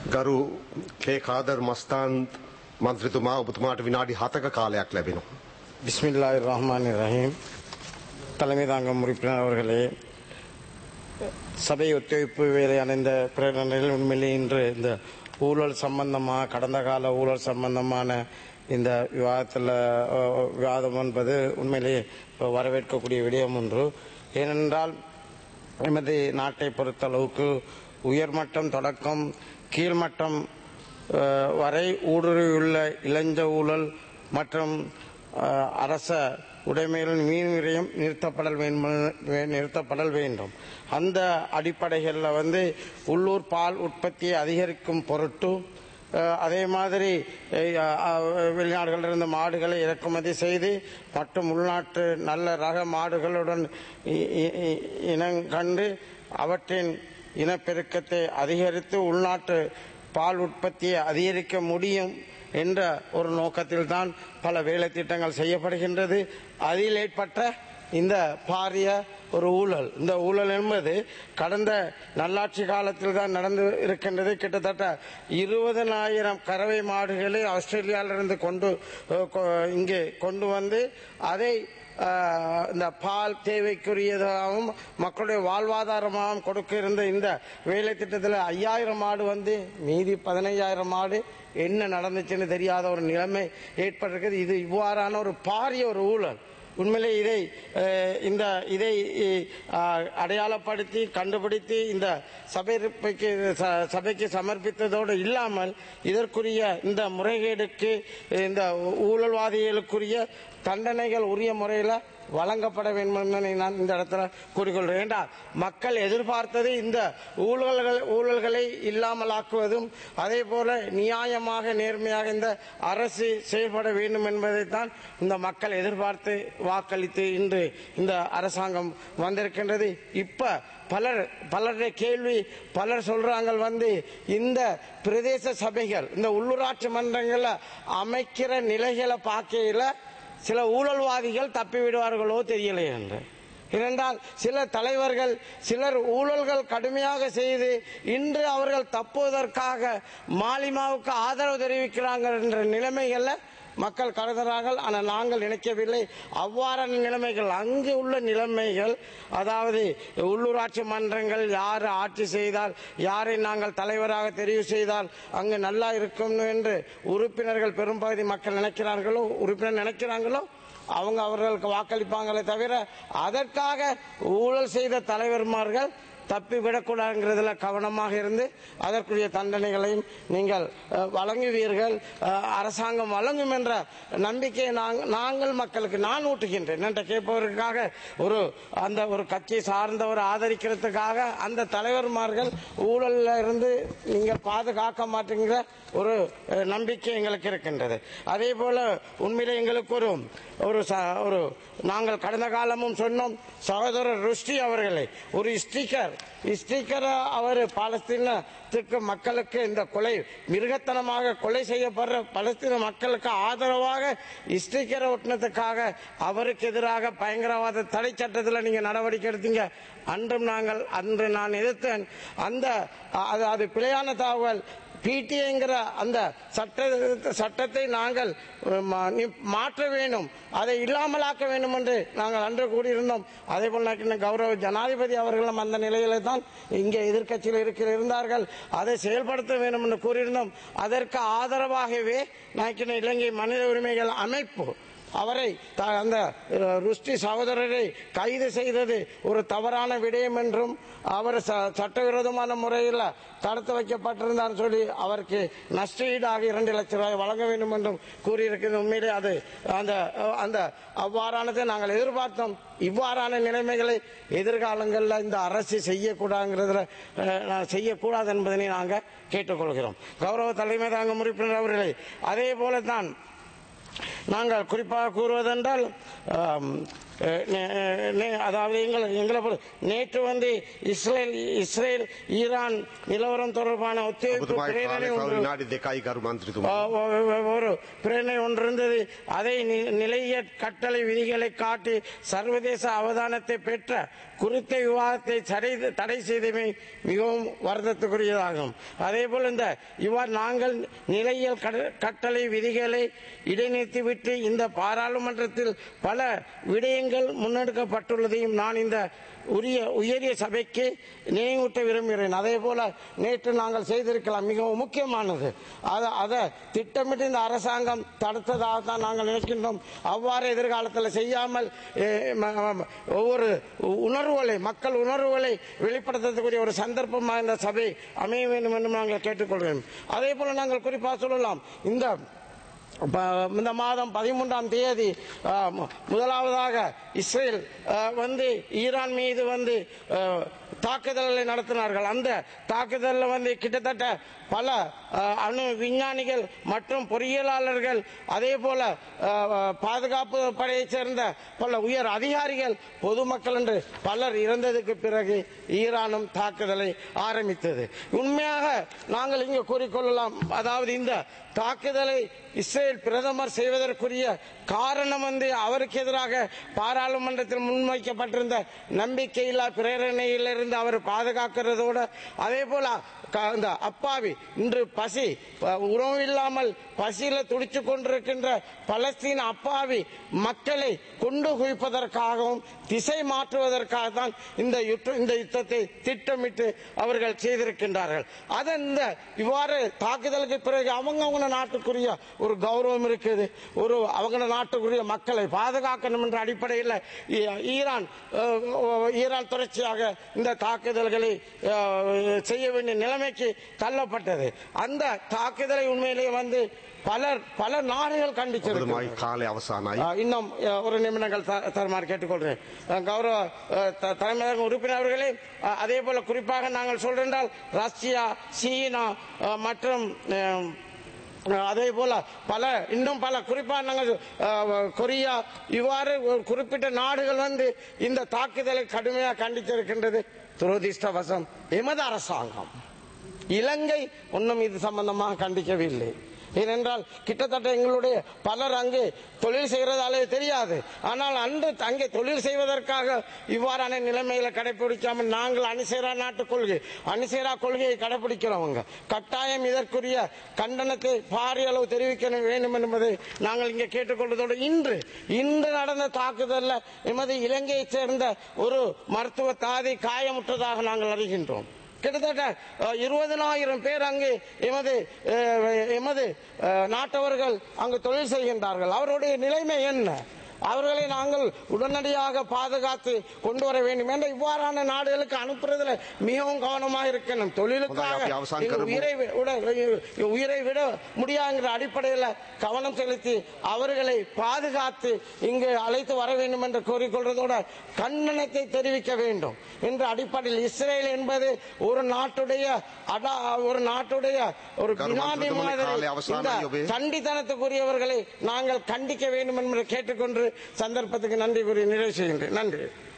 ගරු කේ කාදර් මස්තාන් මන්ත්‍රතුමා ඔබතුමාට විනාඩි හතක කාලයක් ලැබෙනවා. பிஸ்மில்லாஹிர் ரஹ்மான் ரஹீம் தலைமை தாங்கும் உறுப்பினர் அவர்களே சபை ஒத்துழைப்பு வேலை அணைந்த பிரகடனையில் உண்மையிலே இன்று இந்த ஊழல் சம்பந்தமாக கடந்த கால ஊழல் சம்பந்தமான இந்த விவாதத்தில் அஹ், விவாதம் என்பது உண்மையிலே வரவேற்கக்கூடிய விடயம் ஒன்று ஏனென்றால் எமது நாட்டை பொறுத்தளவுக்கு உயர்மட்டம் தொடக்கம் கீழ்மட்டம் அஹ், வரை ஊடுருவியுள்ள இளஞ்ச ஊழல் மற்றும் அஹ், அரச உடைமைகள் மீன் விரயம் நிறுத்தப்படல் வேண்டும் நிறுத்தப்படல் வேண்டும் அந்த அடிப்படைகளில் வந்து உள்ளூர் பால் உற்பத்தியை அதிகரிக்கும் பொருட்டு அஹ், அதே மாதிரி அஹ், அஹ், வெளிநாடுகளிலிருந்து மாடுகளை இறக்குமதி செய்து மற்றும் உள்நாட்டு நல்ல ரக மாடுகளுடன் இ- இ- இ- இனங்கண்டு அவற்றின் இனப்பெருக்கத்தை அதிகரித்து உள்நாட்டு பால் உற்பத்தியை அதிகரிக்க முடியும் என்ற ஒரு நோக்கத்தில் தான் பல வேலை திட்டங்கள் செய்யப்படுகின்றது அதில் ஏற்பட்ட இந்த பாரிய ஒரு ஊழல் இந்த ஊழல் என்பது கடந்த நல்லாட்சி காலத்தில் தான் நடந்து இருக்கின்றது கிட்டத்தட்ட இருபதனாயிரம் கறவை மாடுகளை ஆஸ்திரேலியாவிலிருந்து கொண்டு அஹ், கொ- இங்கே கொண்டு வந்து அதை ஆஹ், இந்த பால் தேவைக்குரியதாகவும் மக்களுடைய வாழ்வாதாரமாகவும் கொடுக்க இருந்த இந்த வேலை திட்டத்தில் ஐயாயிரம் மாடு வந்து மீதி பதினையாயிரம் மாடு என்ன நடந்துச்சுன்னு தெரியாத ஒரு நிலைமை ஏற்பட்டிருக்குது இது இவ்வாறான ஒரு பாரிய ஒரு ஊழல் உண்மையிலே இதை அஹ், இந்த இதை அஹ், அடையாளப்படுத்தி கண்டுபிடித்து இந்த சபைக்கு ச- சபைக்கு சமர்ப்பித்ததோடு இல்லாமல் இதற்குரிய இந்த முறைகேடுக்கு இந்த ஊழல்வாதிகளுக்குரிய தண்டனைகள் உரிய முறையில் வழங்கப்பட வேண்டும் என்பதை நான் இந்த இடத்துல கூறிக்கொள்கிறேன் ஏண்டா மக்கள் எதிர்பார்த்தது இந்த ஊழல்கள் ஊழல்களை இல்லாமலாக்குவதும் அதே போல நியாயமாக நேர்மையாக இந்த அரசு செயல்பட வேண்டும் என்பதைத்தான் இந்த மக்கள் எதிர்பார்த்து வாக்களித்து இன்று இந்த அரசாங்கம் வந்திருக்கின்றது இப்ப பலர் பலருடைய கேள்வி பலர் சொல்றாங்க வந்து இந்த பிரதேச சபைகள் இந்த உள்ளூராட்சி மன்றங்களை அமைக்கிற நிலைகளை பார்க்கையில சில ஊழல்வாதிகள் தப்பி விடுவார்களோ தெரியலை என்று இரண்டால் சில தலைவர்கள் சிலர் ஊழல்கள் கடுமையாக செய்து இன்று அவர்கள் தப்புவதற்காக மாலிமாவுக்கு ஆதரவு தெரிவிக்கிறாங்க என்ற நிலைமைகள்ல மக்கள் கருதுகிறார்கள் ஆனால் நாங்கள் நினைக்கவில்லை அவ்வாறான நிலைமைகள் அங்கு உள்ள நிலைமைகள் அதாவது உள்ளூராட்சி மன்றங்கள் யார் ஆட்சி செய்தால் யாரை நாங்கள் தலைவராக தெரிவு செய்தால் அங்கு நல்லா இருக்கும் என்று உறுப்பினர்கள் பெரும்பகுதி மக்கள் நினைக்கிறார்களோ உறுப்பினர் நினைக்கிறாங்களோ அவங்க அவர்களுக்கு வாக்களிப்பாங்களே தவிர அதற்காக ஊழல் செய்த தலைவர்மார்கள் தப்பி விடக்கூடாதுங்கிறதுல கவனமாக இருந்து அதற்குரிய தண்டனைகளையும் நீங்கள் அஹ், வழங்குவீர்கள் அஹ், அரசாங்கம் வழங்கும் என்ற நம்பிக்கையை நாங்க- நாங்கள் மக்களுக்கு நான் ஊட்டுகின்றேன் என்ற கேட்பவருக்காக ஒரு அந்த ஒரு கட்சியை சார்ந்தவர் ஆதரிக்கிறதுக்காக அந்த தலைவர்மார்கள் ஊழல்ல இருந்து நீங்கள் பாதுகாக்க மாட்டேங்கிற ஒரு அஹ், நம்பிக்கை எங்களுக்கு இருக்கின்றது அதே போல உண்மையிலே எங்களுக்கு ஒரு ஒரு ச- ஒரு நாங்கள் கடந்த காலமும் சொன்னோம் சகோதரர் ருஷ்டி அவர்களை ஒரு ஸ்டிக்கர் ஸ்டிக்கரை அவர் பாலஸ்தீனத்துக்கு மக்களுக்கு இந்த கொலை மிருகத்தனமாக கொலை செய்யப்படுற பலஸ்தீன மக்களுக்கு ஆதரவாக ஸ்டிக்கரை ஒட்டினதுக்காக அவருக்கு எதிராக பயங்கரவாத தடை சட்டத்தில் நீங்க நடவடிக்கை எடுத்தீங்க அன்றும் நாங்கள் அன்று நான் எதிர்த்தேன் அந்த அது அது பிழையான தகவல் பிடிஐங்கிற அந்த சட்ட சட்டத்தை நாங்கள் மா- நி- மாற்ற வேண்டும் அதை இல்லாமலாக்க வேண்டும் என்று நாங்கள் அன்று கூறியிருந்தோம் அதே போல் நான் கௌரவ ஜனாதிபதி அவர்களும் அந்த நிலையில தான் இங்கே எதிர்க்கட்சியில் இருக்கிற இருந்தார்கள் அதை செயல்படுத்த வேண்டும் என்று கூறியிருந்தோம் அதற்கு ஆதரவாகவே நான் இலங்கை மனித உரிமைகள் அமைப்பு அவரை த- அந்த அஹ், ருஷ்டி சகோதரரை கைது செய்தது ஒரு தவறான விடயம் என்றும் அவர் ச- சட்டவிரோதமான முறையில் தடுத்து வைக்கப்பட்டிருந்தார் சொல்லி அவருக்கு நஷ்டஈடாக இரண்டு லட்சம் ரூபாய் வழங்க வேண்டும் என்றும் கூறியிருக்கிறது உண்மையிலே அது அந்த அஹ், அந்த அவ்வாறானதை நாங்கள் எதிர்பார்த்தோம் இவ்வாறான நிலைமைகளை எதிர்காலங்களில் இந்த அரசு செய்யக்கூடாதுங்கிறதுல அஹ், நான் செய்யக்கூடாது என்பதனை நாங்கள் கேட்டுக்கொள்கிறோம் கௌரவ தலைமை தாங்கும் உறுப்பினர் அவர்களே அதே போல தான் நாங்கள் குறிப்பாக கூறுவதென்றால் ஆம், அஹ், நே- நே- அதாவது எங்களை எங்களை பொறு- நேற்று வந்து இஸ்ரேல் இஸ்ரேல் ஈரான் நிலவரம் தொடர்பான ஒத்துழைப்பு ඔබතුමායි பிரேரணை කාලය තව ஒன்று විනාඩි දෙකයි ගරු මන්ත්‍රතුමා. ஒ- ஒ- ஒ- ஒரு பிரேரணை ஒன்று இருந்தது அதை நி- நிலைய கட்டளை விதிகளை காட்டி சர்வதேச அவதானத்தை பெற்ற குறித்த விவாதத்தை தடை- தடை செய்தமை மிகவும் வருத்தத்துக்குரியதாகும் அதே போல இந்த இவ்வாறு நாங்கள் நிலையியல் கட- கட்டளை விதிகளை இடைநிறுத்திவிட்டு இந்த பாராளுமன்றத்தில் பல விடயங்கள் முன்னெடுக்கப்பட்டுள்ளதையும் நான் இந்த உரிய உயரிய சபைக்கு நினைவூட்ட விரும்புகிறேன் அதே போல நேற்று நாங்கள் செய்திருக்கலாம் மிகவும் முக்கியமானது அதை அதை திட்டமிட்டு இந்த அரசாங்கம் தடுத்ததாக தான் நாங்கள் நினைக்கின்றோம் அவ்வாறு எதிர்காலத்தில் செய்யாமல் eh, ம- ம- ஒவ்வொரு உணர்வுகளை மக்கள் உணர்வுகளை வெளிப்படுத்தக்கூடிய ஒரு சந்தர்ப்பமாக இந்த சபை அமைய வேண்டும் என்று நாங்கள் கேட்டுக்கொள்கிறோம் அதே போல நாங்கள் குறிப்பாக சொல்லலாம் இந்த ப- இந்த மாதம் பதிமூன்றாம் தேதி ஆ, மு- முதலாவதாக இஸ்ரேல் ஆ, வந்து ஈரான் மீது வந்து ஆ, தாக்குதல்களை நடத்தினார்கள் அந்த தாக்குதலில் வந்து கிட்டத்தட்ட பல ஆ, அணு விஞ்ஞானிகள் மற்றும் பொறியியலாளர்கள் அதே போல ஆ, பாதுகாப்பு படையைச் சேர்ந்த பல உயர் அதிகாரிகள் பொதுமக்கள் என்று பலர் இறந்ததுக்கு பிறகு ஈரானும் தாக்குதலை ஆரம்பித்தது உண்மையாக நாங்கள் இங்கு கூறிக்கொள்ளலாம் அதாவது இந்த தாக்குதலை இஸ்ரேல் பிரதமர் செய்வதற்குரிய காரணம் வந்து அவருக்கு எதிராக பாராளுமன்றத்தில் முன்வைக்கப்பட்டிருந்த நம்பிக்கையில்லா பிரேரணையிலிருந்து அவர் பாதுகாக்கிறதோடு அதே போல க- இந்த அப்பாவி இன்று பசி ப- உணவு இல்லாமல் பசியில துடிச்சு கொண்டிருக்கின்ற பலஸ்தீன அப்பாவி மக்களை கொண்டு குவிப்பதற்காகவும் திசை மாற்றுவதற்காக தான் இந்த யுத்த- இந்த யுத்தத்தை திட்டமிட்டு அவர்கள் செய்திருக்கின்றார்கள் அதன் இந்த இவ்வாறு தாக்குதலுக்கு பிறகு அவங்க அவங்க நாட்டுக்குரிய ஒரு கௌரவம் இருக்குது ஒரு அவங்க நாட்டுக்குரிய மக்களை பாதுகாக்கணும் என்ற அடிப்படையில் ஈ- ஈரான் அஹ், ஈரான் தொடர்ச்சியாக இந்த தாக்குதல்களை அஹ், செய்ய வேண்டிய நிலைமைக்கு தள்ளப்பட்டது அந்த தாக்குதலை உண்மையிலேயே வந்து பலர் பல நாடுகள் கண்டிச்சிருக்கிறது ඔබතුමායි කාලය අවසානයි. ஆ, இன்னும் அ, ஒரு நிமிடங்கள் த- தருமாறு கேட்டுக்கொள்கிறேன் அ, கௌரவ அ, த- தலைமையக உறுப்பினர்களே அ, அதே போல குறிப்பாக நாங்கள் சொல்றென்றால் ரஷ்யா சீனா அ, மற்றும் அம், அதே போல பல இன்னும் பல குறிப்பாக நாங்கள் அஹ், கொரியா இவ்வாறு ஒரு குறிப்பிட்ட நாடுகள் வந்து இந்த தாக்குதலை கடுமையாக கண்டித்திருக்கின்றது துரதிர்ஷ்டவசம் எமது அரசாங்கம் இலங்கை ஒன்றும் இது சம்பந்தமாக கண்டிக்கவில்லை ஏனென்றால் கிட்டத்தட்ட எங்களுடைய பலர் அங்கே தொழில் செய்கிறதாலே தெரியாது ஆனால் அன்று அங்கே தொழில் செய்வதற்காக இவ்வாறான நிலைமைகளை கடைபிடிக்காமல் நாங்கள் அணிசேரா நாட்டு கொள்கை அணிசேரா கொள்கையை கடைபிடிக்கிறவங்க கட்டாயம் இதற்குரிய கண்டனத்தை பாரிய அளவு தெரிவிக்க வேண்டும் என்பதை நாங்கள் இங்கே கேட்டுக்கொள்வதோடு இன்று இன்று நடந்த தாக்குதலில் எமது இலங்கையைச் சேர்ந்த ஒரு மருத்துவ தாதி காயமுற்றதாக நாங்கள் அறிகின்றோம் கிட்டத்தட்ட அஹ், இருபதனாயிரம் பேர் அங்கு எமது அஹ், எமது அஹ், நாட்டவர்கள் அங்கு தொழில் செய்கின்றார்கள் அவருடைய நிலைமை என்ன அவர்களை நாங்கள் உடனடியாக பாதுகாத்து கொண்டு வர வேண்டும் என்ற இவ்வாறான நாடுகளுக்கு அனுப்புறதுல மிகவும் கவனமாக இருக்கணும் தொழிலுக்காக அப்படி அவசான் எங்கள் கரும்பு. உயிரை வி- விட உயிரை விட முடியாதுங்கிற அடிப்படையில் கவனம் செலுத்தி அவர்களை பாதுகாத்து இங்கு அழைத்து வர வேண்டும் என்று கோரிக்கொள்வதோட கண்டனத்தை தெரிவிக்க வேண்டும் என்ற அடிப்படையில் இஸ்ரேல் என்பது ஒரு நாட்டுடைய அடா ஒரு நாட்டுடைய ஒரு கருமாந்திரத்துமனை பினாமி மாதிரி காலை அவசானம் இந்த யோபே. சண்டித்தனத்துக்குரியவர்களை நாங்கள் கண்டிக்க வேண்டும் என்று கேட்டுக்கொண்டு சந்தர்ப்பத்துக்கு நன்றி கூறி நிறைவு செய்கின்றேன் நன்றி